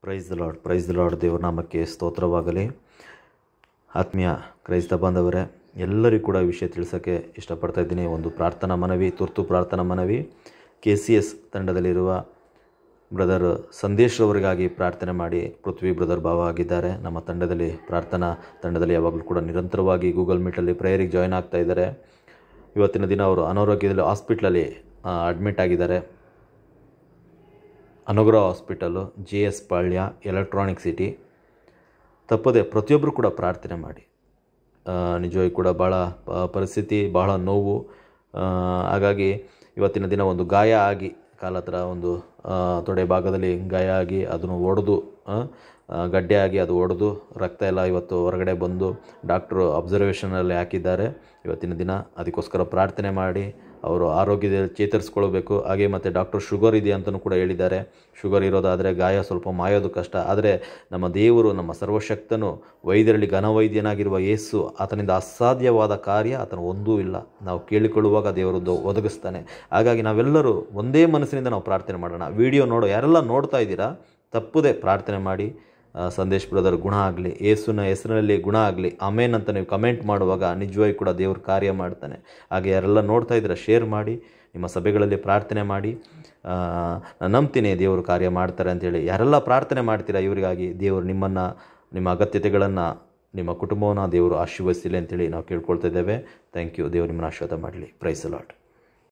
price the lord praise the lord ದೇವರ ನಾಮಕ್ಕೆ ಸ್ತೋತ್ರವಾಗಲಿ ಆತ್ಮೀಯ ಕ್ರೈಸ್ತ ಬಾಂಧವರೇ ಎಲ್ಲರಿಗೂ ಕೂಡ ಈ ವಿಷಯ ತಿಳಿಸೋಕ್ಕೆ ಇಷ್ಟಪಡ್ತಾ ಇದ್ದೀನಿ ಒಂದು ಪ್ರಾರ್ಥನಾ ಮನವಿ ತುರ್ತು ಪ್ರಾರ್ಥನಾ ಮನವಿ ಕೆ ಸಿ ಎಸ್ ತಂಡದಲ್ಲಿರುವ ಬ್ರದರ್ ಸಂದೇಶ್ ಅವರಿಗಾಗಿ ಪ್ರಾರ್ಥನೆ ಮಾಡಿ ಪೃಥ್ವಿ ಬ್ರದರ್ ಭಾವ ಆಗಿದ್ದಾರೆ ನಮ್ಮ ತಂಡದಲ್ಲಿ ಪ್ರಾರ್ಥನಾ ತಂಡದಲ್ಲಿ ಯಾವಾಗಲೂ ಕೂಡ ನಿರಂತರವಾಗಿ ಗೂಗಲ್ ಮೀಟಲ್ಲಿ ಪ್ರೇಯರಿಗೆ ಜಾಯ್ನ್ ಆಗ್ತಾ ಇದ್ದಾರೆ ಇವತ್ತಿನ ದಿನ ಅವರು ಅನಾರೋಗ್ಯದಲ್ಲಿ ಹಾಸ್ಪಿಟ್ಲಲ್ಲಿ ಅಡ್ಮಿಟ್ ಆಗಿದ್ದಾರೆ Anugraha hospital G S Palya Electronic City ತಪ್ಪದೆ ಪ್ರತಿಯೊಬ್ಬರು ಕೂಡ ಪ್ರಾರ್ಥನೆ ಮಾಡಿ ಆ, ನಿಜವಾಗಿ ಕೂಡ ಭಾಳ ಪ- ಪರಿಸ್ಥಿತಿ ಬಹಳ ನೋವು ಆ, ಹಾಗಾಗಿ ಇವತ್ತಿನ ದಿನ ಒಂದು ಗಾಯ ಆಗಿ ಕಾಲ ಹತ್ರ ಒಂದು ಆ, ತೊಡೆ ಭಾಗದಲ್ಲಿ ಗಾಯ ಆಗಿ ಅದನ್ನು ಒಡೆದು ಆ, ಆ, ಗಡ್ಡೆ ಆಗಿ ಅದು ಒಡೆದು ರಕ್ತ ಎಲ್ಲ ಇವತ್ತು ಹೊರಗಡೆ ಬಂದು ಡಾಕ್ಟ್ರು ಅಬ್ಸರ್ವೇಷನಲ್ಲಿ ಹಾಕಿದ್ದಾರೆ ಇವತ್ತಿನ ದಿನ ಅದಕ್ಕೋಸ್ಕರ ಪ್ರಾರ್ಥನೆ ಮಾಡಿ ಅವರು ಆರೋಗ್ಯದಲ್ಲಿ ಚೇತರಿಸ್ಕೊಳ್ಬೇಕು ಹಾಗೆ ಮತ್ತು ಡಾಕ್ಟರ್ ಶುಗರ್ ಇದೆ ಅಂತಲೂ ಕೂಡ ಹೇಳಿದ್ದಾರೆ ಶುಗರ್ ಇರೋದಾದರೆ ಗಾಯ ಸ್ವಲ್ಪ ಮಾಯೋದು ಕಷ್ಟ ಆದರೆ ನಮ್ಮ ದೇವರು ನಮ್ಮ ಸರ್ವಶಕ್ತನು ವೈದ್ಯರಲ್ಲಿ ಘನವೈದ್ಯನಾಗಿರುವ ಯೇಸು ಆತನಿಂದ ಅಸಾಧ್ಯವಾದ ಕಾರ್ಯ ಆತನ ಒಂದೂ ಇಲ್ಲ ನಾವು ಕೇಳಿಕೊಳ್ಳುವಾಗ ದೇವರದ್ದು ಒದಗಿಸ್ತಾನೆ ಹಾಗಾಗಿ ನಾವೆಲ್ಲರೂ ಒಂದೇ ಮನಸ್ಸಿನಿಂದ ನಾವು ಪ್ರಾರ್ಥನೆ ಮಾಡೋಣ ವಿಡಿಯೋ ನೋಡೋ ಯಾರೆಲ್ಲ ನೋಡ್ತಾ ಇದ್ದೀರಾ ತಪ್ಪದೆ ಪ್ರಾರ್ಥನೆ ಮಾಡಿ ಆ, ಸಂದೇಶ್ ಬ್ರದರ್ ಗುಣ ಆಗಲಿ ಏಸುನ ಹೆಸರಿನಲ್ಲಿ ಗುಣ ಆಗಲಿ ಅಮೇನ್ ಅಂತ ನೀವು ಕಮೆಂಟ್ ಮಾಡುವಾಗ ನಿಜವಾಗಿ ಕೂಡ ದೇವರು ಕಾರ್ಯ ಮಾಡ್ತಾನೆ ಹಾಗೆ ಯಾರೆಲ್ಲ ನೋಡ್ತಾ ಇದ್ದೀರಾ ಶೇರ್ ಮಾಡಿ ನಿಮ್ಮ ಸಭೆಗಳಲ್ಲಿ ಪ್ರಾರ್ಥನೆ ಮಾಡಿ ಆ, ನಾನು ನಂಬ್ತೀನಿ ದೇವರು ಕಾರ್ಯ ಮಾಡ್ತಾರೆ ಅಂತೇಳಿ ಯಾರೆಲ್ಲ ಪ್ರಾರ್ಥನೆ ಮಾಡ್ತೀರಾ ಇವರಿಗಾಗಿ ದೇವರು ನಿಮ್ಮನ್ನು ನಿಮ್ಮ ಅಗತ್ಯತೆಗಳನ್ನು ನಿಮ್ಮ ಕುಟುಂಬವನ್ನು ದೇವರು ಆಶೀರ್ವದಿಸಲಿ ಅಂತೇಳಿ ನಾವು ಕೇಳ್ಕೊಳ್ತಾ ಇದ್ದೇವೆ ಥ್ಯಾಂಕ್ ಯು ದೇವರು ನಿಮ್ಮನ್ನು ಆಶೀರ್ವಾದ ಮಾಡಲಿ ಪ್ರೈಸ್ ಲಾಟ್